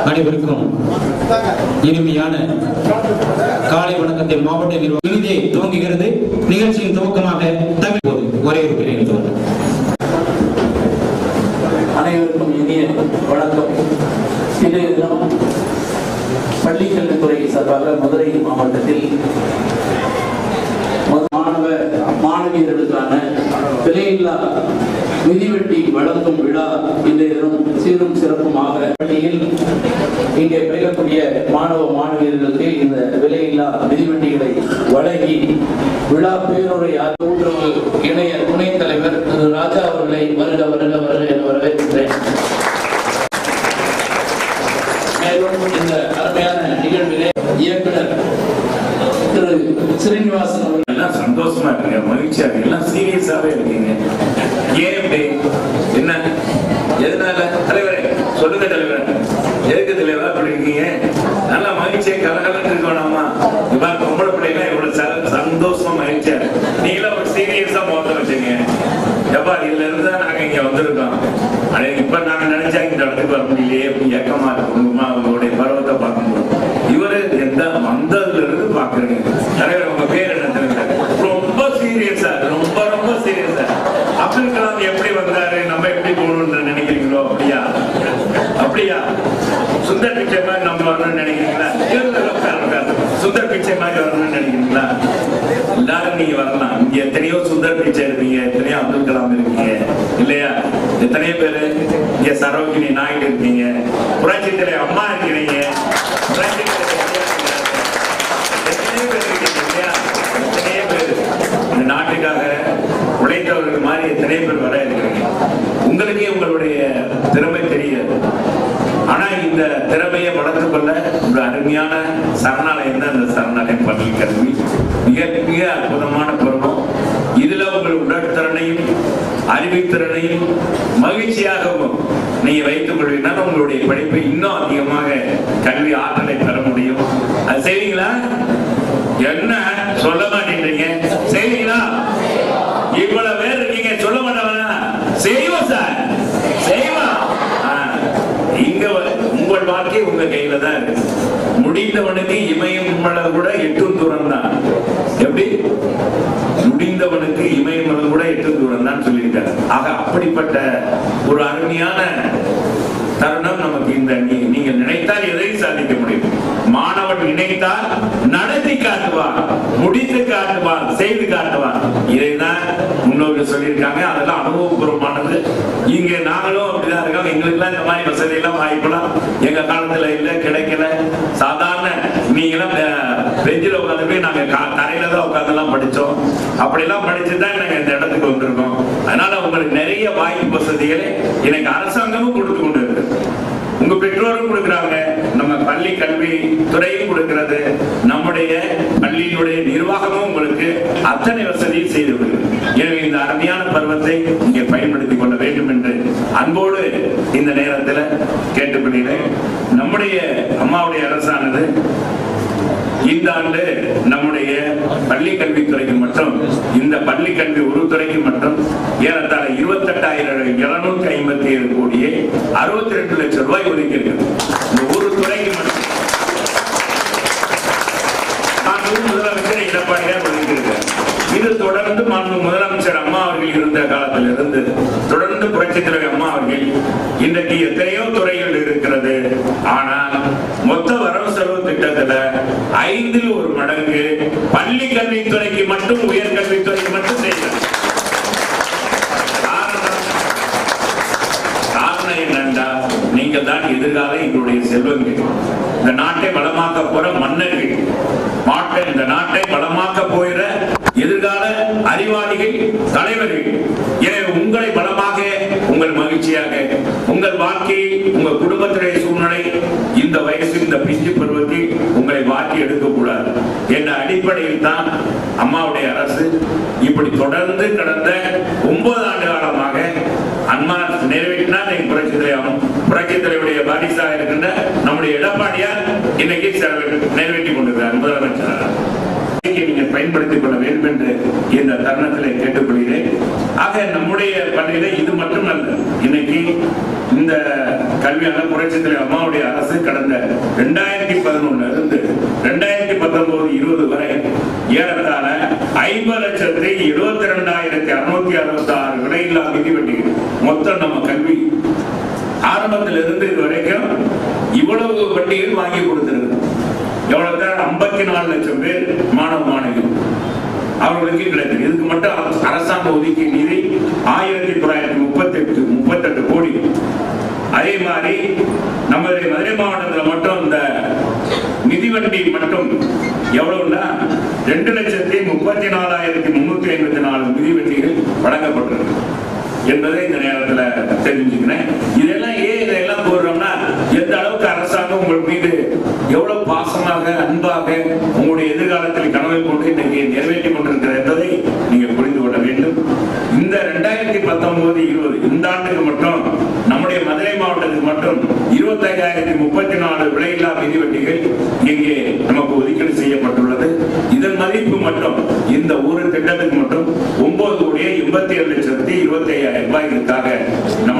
அனைவருக்கும் இனிமையான காலை வணக்கத்தை மாவட்ட நிர்வாகம் இனிதே துவங்குகிறது நிகழ்ச்சியின் துவக்கமாக தமிழ் போது ஒரே ஒரு பிரிவு தோன்றும் அனைவருக்கும் இனிய வணக்கம் இன்றைய தினம் பள்ளிக்கல்வித்துறை சார்பாக மதுரை மாவட்டத்தில் மது- மாணவ மாணவியர்களுக்கான விலையில்லா மிதிவெட்டி வழங்கும் விழா இன்றைய தினம் சீரும் சிறப்புமாக பள்ளியில் இங்கே பயிலக்கூடிய மாணவ மாணவியர்களுக்கு இந்த விலையில்லா மிதிவெட்டிகளை வழங்கி விழா பேருரை கூட்டுறவு இணைய துணைத் தலைவர் திரு ராஜா அவர்களை வருக வருக வருக என வரவேற்கிறேன் மேலும் இந்த அருமையான நிகழ்விலே இயக்குனர் திரு ஸ்ரீனிவாசன் அவர்கள் எல்லாம் சந்தோஷமா இருக்கீங்க மகிழ்ச்சியா இருக்கு எல்லாம் சீரியஸாவே இருக்கீங்க ஏன் இப்படி என்ன எதனால தலைவரே சொல்லுங்க தலைவரே எதுக்கு தலைவரா அப்படி இருக்கீங்க நல்லா மகிழ்ச்சியா கலகலன்னு இருக்கணுமா இவன் பொம்பளை பிள்ளைங்க இவ்வளவு ச- சந்தோஷமா மகிழ்ச்சியா இருக்கு நீங்களும் ஒரு சீரியஸா மோத்த வச்சுங்க எப்பா இதுல இருந்தா நாங்க இங்க வந்திருக்கோம் ஆனா இப்ப நாங்க நினைச்சா இந்த இடத்துக்கு வர முடியலையே அப்படி ஏக்கமா இருக்கு உங்க உங்களுடைய பருவத்தை பார்க்கும்போது இவரு எந்த வந்ததுல இருந்து பாக்குறீங்க தலைவர் உங்க பேர் என்ன தெரியுங்க ரொம்ப சீரியஸா ரொம்ப ரொம்ப சீரியஸா அப்துல் கலாம் எப்படி வந்தாரு நம்ம எப்படி போகணும்னு நினைக்கிறீங்களோ அப்படியா அப்படியா சுந்தர் பிச்சை மாதிரி நம்ம வரணும்னு நினைக்கிறீங்களா இருங்க, உட்காரு, உட்காரு. சுந்தர் பிச்சை மாதிரி வரணும்னு நினைக்கிறீங்களா எல்லாரும் நீங்க வரலாம் இங்க எத்தனையோ சுந்தர் பிச்சை இருப்பீங்க எத்தனையோ அப்துல் கலாம் இருக்கீங்க இல்லையா எத்தனையோ பேரு இங்க சரோகினி நாயுடு இருக்கீங்க புரட்சி தலைவர் அம்மா இருக்கிறீங்க புரட்சி தலைவர் ஐயா இருக்கிறாரு. எத்தனையோ பேர் இருக்கீங்க இல்லையா எத்தனையோ பேர் இந்த நாட்டுக்காக உழைத்தவர்கள் மாதிரி எத்தனையோ பேர் வர இருக்கிறீங்க உங்களுக்கே உங்களுடைய திறமை தெரியாது ஆனா இந்த திறமையை வளர்த்துக் கொள்ள ஒரு அருமையான சரணாலயம் தான் இந்த சரணாலயம் பள்ளி கல்வி மிக மிக அற்புதமான பருவம் இதுல உங்கள் உடற்திறனையும் அறிவுத்திறனையும் மகிழ்ச்சியாகவும் நீங்க வைத்துக் கொள்வீங்கன்னா உங்களுடைய படிப்பை இன்னும் அதிகமாக கல்வி ஆற்றலை பெற முடியும் அது செய்வீங்களா என்ன சொல்ல மாட்டேன்றீங்க செய்வீங்களா இவ்வளவு பேர் இருக்கீங்க சொல்ல மாட்டவனா செய்வோம் சார் செய்வோம் ஆ, இங்க வ- உங்கள் வாழ்க்கை உங்க கையில தான் இருக்கு முடிந்தவனுக்கு இமயம் மலர் கூட எட்டும் தூரம் தான் எப்படி முடிந்தவனுக்கு இமயம் மலர் கூட எட்டும் தூரம் தான் சொல்லியிருக்காரு ஆக அப்படிப்பட்ட ஒரு அருமையான தருணம் நமக்கு இந்த நீ- நீங்கள் நினைத்தால் எதையும் சாதிக்க முடியும் மாணவன் நினைத்தால் நடத்தி காட்டுவான் முடித்து காட்டுவான் செய்து காட்டுவான் இதைதான் முன்னோர்கள் சொல்லியிருக்காங்க அதெல்லாம் அனுபவபூர்வமானது இங்க நாங்களும் அப்படிதான் இருக்கோம் எங்களுக்குலாம் இந்த மாதிரி வசதி எல்லாம் வாய்ப்பெல்லாம் எங்க காலத்துல இல்ல கிடைக்கல சாதாரண நீங்களாம் பெஞ்சில் உட்காந்து போய் நாங்க கா- தரையில தான் உட்காந்து எல்லாம் படிச்சோம் அப்படிலாம் படிச்சு தான் நாங்க இந்த இடத்துக்கு வந்திருக்கோம் அதனால உங்களுக்கு நிறைய வாய்ப்பு வசதிகளை எனக்கு அரசாங்கமும் கொடுத்து கொண்டு இருக்கு உங்க பெற்றோரும் கொடுக்குறாங்க நம்ம பள்ளி கல்வி துறையும் கொடுக்கிறது நம்முடைய பள்ளியினுடைய நிர்வாகமும் உங்களுக்கு அத்தனை வசதியும் செய்து கொடுக்கிறது எனவே இந்த அருமையான பருவத்தை இங்கே பயன்படுத்திக் கொள்ள வேண்டும் என்று அன்போடு இந்த நேரத்தில் கேட்டுக்கொள்கிறேன் நம்முடைய அம்மாவுடைய அரசானது இந்த ஆண்டு நம்முடைய பள்ளி கல்வித்துறைக்கு மட்டும் இந்த பள்ளி கல்வி ஒரு துறைக்கு மட்டும் ஏறத்தாழ இருபத்தெட்டாயிரம் இருநூத்தி ஐம்பத்தி ஏழு கோடியே அறுபத்தி ரெண்டு லட்சம் ரூபாய் ஒதுக்கி இருக்குது இந்த ஒரு துறைக்கு மட்டும் மாண்பு முதலமைச்சர் எடப்பாடியார் ஒதுக்கியிருக்கார் இது தொடர்ந்து மாண்பு முதலமைச்சர் அம்மா அவர்கள் இருந்த காலத்திலிருந்து தொடர்ந்து புரட்சித் தலைவர் அம்மா அவர்கள் இன்றைக்கு எத்தனையோ துறைகள் இருக்கிறது ஆனால் மொத்த வரவு செலவு திட்டத்துல ஐந்தில் ஒரு மடங்கு பள்ளி கல்வித்துறைக்கு மட்டும் உயர்கல்வித்துறைக்கு மட்டும் செய்யலாம் காரணம் காரணம் என்னண்டா நீங்க தான் எதிர்கால எங்களுடைய செல்வங்கள் இந்த நாட்டை வளமாக்க போற மன்னர்கள் மாட்டை இந்த நாட்டை வளமாக்க போகிற எதிர்கால அறிவாளிகள் தலைவர்கள் எனவே உங்களை பலமாக உங்கள் மகிழ்ச்சியாக உங்கள் வாழ்க்கையை உங்கள் குடும்பத்துடைய சூழ்நிலை இந்த வயசு இந்த பிஞ்சு பருவத்தில் உங்களை மாற்றி எடுக்கக்கூடாது என்ற அடிப்படையில் தான் அம்மாவுடைய அரசு இப்படி தொடர்ந்து கடந்த ஒன்பது ஆண்டு காலமாக அம்மா நிறைவேற்றினா நீங்க புரட்சி தலைவர் புரட்சி தலைவருடைய பாரிசாக இருக்கின்ற நம்முடைய எடப்பாடியார் இன்னைக்கு செ- நிறைவேற்றி கொண்டிருக்கிறார் முதலமைச்சர் இதை நீங்கள் பயன்படுத்திக் கொள்ள வேண்டும் என்று இந்த தருணத்தில் கேட்டுக்கொள்கிறேன் ஆக நம்முடைய பள்ளியில இது மட்டுமல்ல இன்னைக்கு இந்த கல்வியான புரட்சித்துறை அம்மாவுடைய அரசு கடந்த ரெண்டாயிரத்தி பதினொன்னுல இருந்து ரெண்டாயிரத்தி பத்தொன்பது இருபது வரை ஏறத்தாழ ஐம்பது லட்சத்தி இருபத்தி ரெண்டாயிரத்தி அறுநூத்தி அறுபத்தி ஆறு விலையில்லா மிதிவண்டிகள் மொத்தம் நம்ம கல்வி ஆரம்பத்தில் இருந்து இது வரைக்கும் இவ்வளவு வண்டிகள் வாங்கி கொடுத்திருக்கு எவ்வளவு ஐம்பத்தி நாலு லட்சம் பேர் மாணவ மாணவிகள் அவர்களுக்கு கிடைத்தது இதுக்கு மட்டும் அரசாங்கம் ஒதுக்கிய நிதி ஆயிரத்தி தொள்ளாயிரத்தி முப்பத்தி எட்டு முப்பத்தெட்டு கோடி அதே மாதிரி நமது மதுரை மாவட்டத்தில் மட்டும் இந்த மிதிவண்டி மட்டும் எவ்வளவுன்னா ரெண்டு லட்சத்தி முப்பத்தி நாலாயிரத்தி முன்னூத்தி ஐம்பத்தி நாலு மிதிவண்டிகள் வழங்கப்பட்டிருக்கு என்பதை இந்த நேரத்தில் தெரிஞ்சுக்கிறேன் இதெல்லாம் ஏன் இதெல்லாம் போடுறோம்னா எந்த அளவுக்கு அரசாங்கம் உங்கள் மீது எவ்வளவு பாசமாக அன்பாக உங்களுடைய எதிர்காலத்தில் கனவை கொண்டு இன்னைக்கு நிறைவேற்றிக் கொண்டிருக்கிறது என்பதை நீங்க புரிந்து கொள்ள வேண்டும் இந்த ரெண்டாயிரத்தி பத்தொன்பது இருபது இந்த ஆண்டுக்கு மட்டும் நம்முடைய மதுரை மாவட்டத்துக்கு மட்டும் இருபத்தையாயிரத்தி முப்பத்தி நாலு விலையில்லா மிதிவண்டிகள் இங்கே நமக்கு ஒதுக்கீடு செய்யப்பட்டுள்ளது இதன் மதிப்பு மட்டும் இந்த ஒரு திட்டத்துக்கு மட்டும் ஒன்பது கோடியே எண்பத்தி ஏழு லட்சத்தி இருபத்தி ஐயாயிரம் ரூபாய் இதுக்காக நம்ம